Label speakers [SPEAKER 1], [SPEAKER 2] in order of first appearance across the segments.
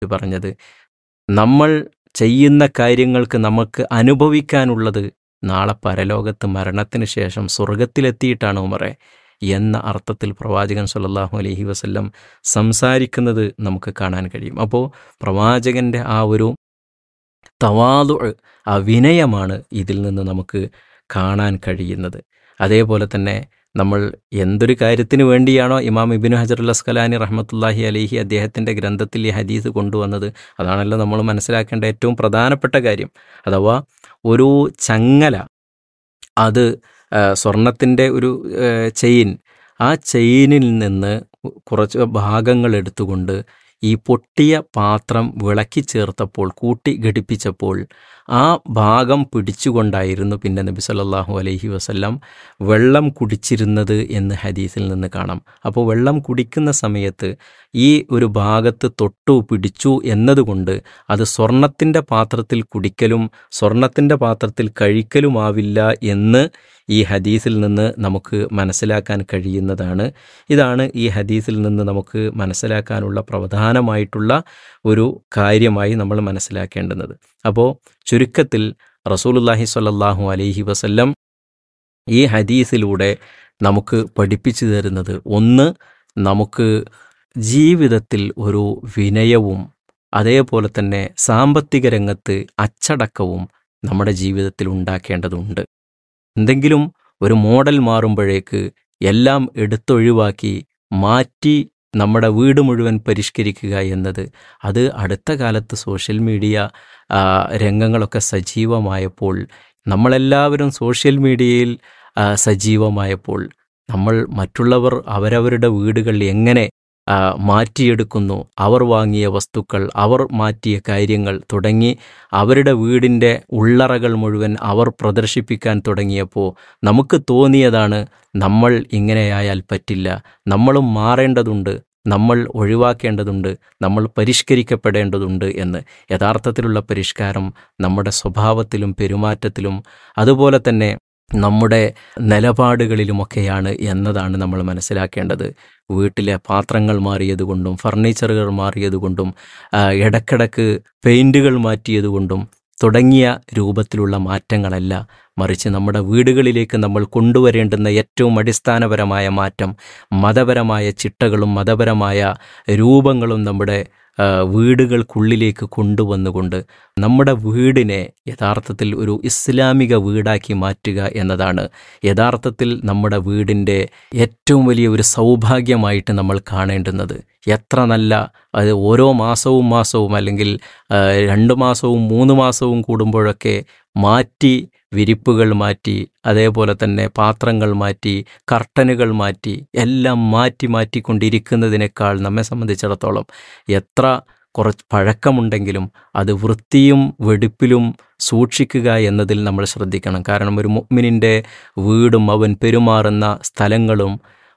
[SPEAKER 1] പറഞ്ഞത് നമ്മൾ ചെയ്യുന്ന കാര്യങ്ങൾക്ക് നമുക്ക് അനുഭവിക്കാനുള്ളത് നാളെ പരലോകത്ത് മരണത്തിന് ശേഷം സ്വർഗത്തിലെത്തിയിട്ടാണ് ഉമറെ എന്ന അർത്ഥത്തിൽ പ്രവാചകൻ സല്ലല്ലാഹു അലൈഹി വസല്ലം സംസാരിക്കുന്നത് നമുക്ക് കാണാൻ കഴിയും അപ്പോൾ പ്രവാചകൻ്റെ ആ ഒരു തവാതു ആ വിനയമാണ് ഇതിൽ നിന്ന് നമുക്ക് കാണാൻ കഴിയുന്നത് അതേപോലെ തന്നെ നമ്മൾ എന്തൊരു കാര്യത്തിന് വേണ്ടിയാണോ ഇമാം ഇബിനു ഹജറുൽ അസ്കലാനി റഹ്മത്തുല്ലാഹി അലിഹി അദ്ദേഹത്തിൻ്റെ ഗ്രന്ഥത്തിൽ ഈ ഹദീസ് കൊണ്ടുവന്നത് അതാണല്ലോ നമ്മൾ മനസ്സിലാക്കേണ്ട ഏറ്റവും പ്രധാനപ്പെട്ട കാര്യം അഥവാ ഒരു ചങ്ങല അത് സ്വർണത്തിൻ്റെ ഒരു ചെയിൻ ആ ചെയിനിൽ നിന്ന് കുറച്ച് ഭാഗങ്ങൾ എടുത്തുകൊണ്ട് ഈ പൊട്ടിയ പാത്രം വിളക്കി ചേർത്തപ്പോൾ കൂട്ടി ഘടിപ്പിച്ചപ്പോൾ ആ ഭാഗം പിടിച്ചുകൊണ്ടായിരുന്നു പിന്നെ നബി സല്ലല്ലാഹു അലൈഹി വസല്ലം വെള്ളം കുടിച്ചിരുന്നത് എന്ന് ഹദീസിൽ നിന്ന് കാണാം അപ്പോൾ വെള്ളം കുടിക്കുന്ന സമയത്ത് ഈ ഒരു ഭാഗത്ത് തൊട്ടു പിടിച്ചു എന്നതുകൊണ്ട് അത് സ്വർണത്തിൻ്റെ പാത്രത്തിൽ കുടിക്കലും സ്വർണത്തിൻ്റെ പാത്രത്തിൽ കഴിക്കലുമാവില്ല എന്ന് ഈ ഹദീസിൽ നിന്ന് നമുക്ക് മനസ്സിലാക്കാൻ കഴിയുന്നതാണ് ഇതാണ് ഈ ഹദീസിൽ നിന്ന് നമുക്ക് മനസ്സിലാക്കാനുള്ള പ്രധാനമായിട്ടുള്ള ഒരു കാര്യമായി നമ്മൾ മനസ്സിലാക്കേണ്ടുന്നത് അപ്പോൾ ചുരുക്കത്തിൽ റസൂലുല്ലാഹി സ്വല്ലല്ലാഹു അലൈഹി വസല്ലം ഈ ഹദീസിലൂടെ നമുക്ക് പഠിപ്പിച്ചു തരുന്നത് ഒന്ന് നമുക്ക് ജീവിതത്തിൽ ഒരു വിനയവും അതേപോലെ തന്നെ സാമ്പത്തിക രംഗത്ത് അച്ചടക്കവും നമ്മുടെ ജീവിതത്തിൽ ഉണ്ടാക്കേണ്ടതുണ്ട് എന്തെങ്കിലും ഒരു മോഡൽ മാറുമ്പോഴേക്ക് എല്ലാം എടുത്തൊഴിവാക്കി മാറ്റി നമ്മുടെ വീട് മുഴുവൻ പരിഷ്കരിക്കുക എന്നത് അത് അടുത്ത കാലത്ത് സോഷ്യൽ മീഡിയ രംഗങ്ങളൊക്കെ സജീവമായപ്പോൾ നമ്മളെല്ലാവരും സോഷ്യൽ മീഡിയയിൽ സജീവമായപ്പോൾ നമ്മൾ മറ്റുള്ളവർ അവരവരുടെ വീടുകൾ എങ്ങനെ മാറ്റിയെടുക്കുന്നു അവർ വാങ്ങിയ വസ്തുക്കൾ അവർ മാറ്റിയ കാര്യങ്ങൾ തുടങ്ങി അവരുടെ വീടിൻ്റെ ഉള്ളറകൾ മുഴുവൻ അവർ പ്രദർശിപ്പിക്കാൻ തുടങ്ങിയപ്പോൾ നമുക്ക് തോന്നിയതാണ് നമ്മൾ ഇങ്ങനെയായാൽ പറ്റില്ല നമ്മളും മാറേണ്ടതുണ്ട് നമ്മൾ ഒഴിവാക്കേണ്ടതുണ്ട് നമ്മൾ പരിഷ്കരിക്കപ്പെടേണ്ടതുണ്ട് എന്ന് യഥാർത്ഥത്തിലുള്ള പരിഷ്കാരം നമ്മുടെ സ്വഭാവത്തിലും പെരുമാറ്റത്തിലും അതുപോലെ തന്നെ നമ്മുടെ നിലപാടുകളിലുമൊക്കെയാണ് എന്നതാണ് നമ്മൾ മനസ്സിലാക്കേണ്ടത് വീട്ടിലെ പാത്രങ്ങൾ മാറിയതുകൊണ്ടും ഫർണിച്ചറുകൾ മാറിയതുകൊണ്ടും ഇടക്കിടക്ക് പെയിൻറ്റുകൾ മാറ്റിയതുകൊണ്ടും തുടങ്ങിയ രൂപത്തിലുള്ള മാറ്റങ്ങളല്ല മറിച്ച് നമ്മുടെ വീടുകളിലേക്ക് നമ്മൾ കൊണ്ടുവരേണ്ടുന്ന ഏറ്റവും അടിസ്ഥാനപരമായ മാറ്റം മതപരമായ ചിട്ടകളും മതപരമായ രൂപങ്ങളും നമ്മുടെ വീടുകൾക്കുള്ളിലേക്ക് കൊണ്ടുവന്നുകൊണ്ട് നമ്മുടെ വീടിനെ യഥാർത്ഥത്തിൽ ഒരു ഇസ്ലാമിക വീടാക്കി മാറ്റുക എന്നതാണ് യഥാർത്ഥത്തിൽ നമ്മുടെ വീടിൻ്റെ ഏറ്റവും വലിയ ഒരു സൗഭാഗ്യമായിട്ട് നമ്മൾ കാണേണ്ടുന്നത് എത്ര നല്ല അത് ഓരോ മാസവും മാസവും അല്ലെങ്കിൽ രണ്ട് മാസവും മൂന്ന് മാസവും കൂടുമ്പോഴൊക്കെ മാറ്റി വിരിപ്പുകൾ മാറ്റി അതേപോലെ തന്നെ പാത്രങ്ങൾ മാറ്റി കർട്ടനുകൾ മാറ്റി എല്ലാം മാറ്റി മാറ്റിക്കൊണ്ടിരിക്കുന്നതിനേക്കാൾ നമ്മെ സംബന്ധിച്ചിടത്തോളം എത്ര കുറച്ച് പഴക്കമുണ്ടെങ്കിലും അത് വൃത്തിയും വെടിപ്പിലും സൂക്ഷിക്കുക എന്നതിൽ നമ്മൾ ശ്രദ്ധിക്കണം കാരണം ഒരു മുഅ്മിനിൻ്റെ വീടും അവൻ പെരുമാറുന്ന സ്ഥലങ്ങളും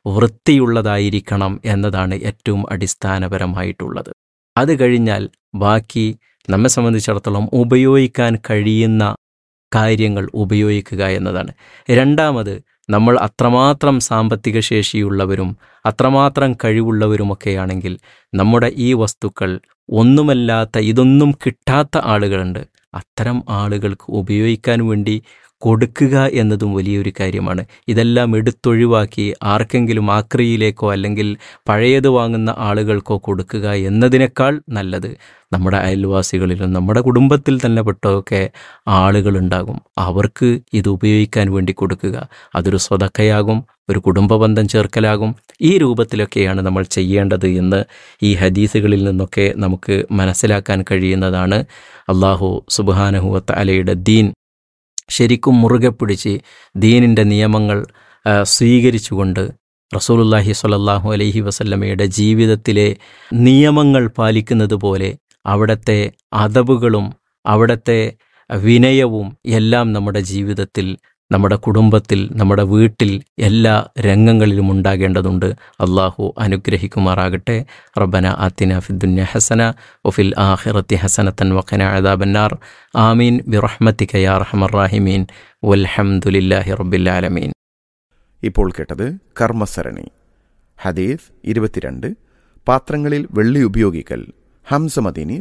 [SPEAKER 1] വൃത്തിയുള്ളതായിരിക്കണം എന്നതാണ് ഏറ്റവും അടിസ്ഥാനപരമായിട്ടുള്ളത് അത് കഴിഞ്ഞാൽ ബാക്കി നമ്മെ സംബന്ധിച്ചിടത്തോളം ഉപയോഗിക്കാൻ കഴിയുന്ന കാര്യങ്ങൾ ഉപയോഗിക്കുക എന്നതാണ് രണ്ടാമത് നമ്മൾ അത്രമാത്രം സാമ്പത്തിക ശേഷിയുള്ളവരും അത്രമാത്രം കഴിവുള്ളവരുമൊക്കെയാണെങ്കിൽ നമ്മുടെ ഈ വസ്തുക്കൾ ഒന്നുമല്ലാത്ത ഇതൊന്നും കിട്ടാത്ത ആളുകളുണ്ട് അത്തരം ആളുകൾക്ക് ഉപയോഗിക്കാൻ വേണ്ടി കൊടുക്കുക എന്നതും വലിയൊരു കാര്യമാണ് ഇതെല്ലാം എടുത്തൊഴിവാക്കി ആർക്കെങ്കിലും ആക്രിയിലേക്കോ അല്ലെങ്കിൽ പഴയത് വാങ്ങുന്ന ആളുകൾക്കോ കൊടുക്കുക എന്നതിനേക്കാൾ നല്ലത് നമ്മുടെ അയൽവാസികളിലും നമ്മുടെ കുടുംബത്തിൽ തന്നെ പെട്ടതൊക്കെ ആളുകളുണ്ടാകും അവർക്ക് ഇത് ഉപയോഗിക്കാൻ വേണ്ടി കൊടുക്കുക അതൊരു സ്വതക്കയാകും ഒരു കുടുംബബന്ധം ചേർക്കലാകും ഈ രൂപത്തിലൊക്കെയാണ് നമ്മൾ ചെയ്യേണ്ടത് എന്ന് ഈ ഹദീസുകളിൽ നിന്നൊക്കെ നമുക്ക് മനസ്സിലാക്കാൻ കഴിയുന്നതാണ് അള്ളാഹു സുബാനഹുവത്ത് അലയുടെ ദീൻ ശരിക്കും മുറുകെ പിടിച്ച് ദീനിൻ്റെ നിയമങ്ങൾ സ്വീകരിച്ചുകൊണ്ട് റസൂലുല്ലാഹി സ്വലല്ലാഹു അലൈഹി വസല്ലമയുടെ ജീവിതത്തിലെ നിയമങ്ങൾ പാലിക്കുന്നത് പോലെ അവിടുത്തെ അതവുകളും അവിടുത്തെ വിനയവും എല്ലാം നമ്മുടെ ജീവിതത്തിൽ നമ്മുടെ കുടുംബത്തിൽ നമ്മുടെ വീട്ടിൽ എല്ലാ രംഗങ്ങളിലും ഉണ്ടാകേണ്ടതുണ്ട് അള്ളാഹു അനുഗ്രഹിക്കുമാറാകട്ടെ റബ്ബന ആത്തിന ഫിദ്ദുന്യ ഹസന ഒഫിൽ ആഹിറത്തി ഹസനത്തൻ വഖന അദാബന്നാർ ആമീൻ ബിറഹ്മത്തിക യാ റഹമറാഹിമീൻ വൽഹംദുലില്ലാഹി റബ്ബില്ലാലമീൻ
[SPEAKER 2] ഇപ്പോൾ കേട്ടത് കർമ്മസരണി ഹദീസ് ഇരുപത്തിരണ്ട് പാത്രങ്ങളിൽ വെള്ളി ഉപയോഗിക്കൽ ഹംസമദീനി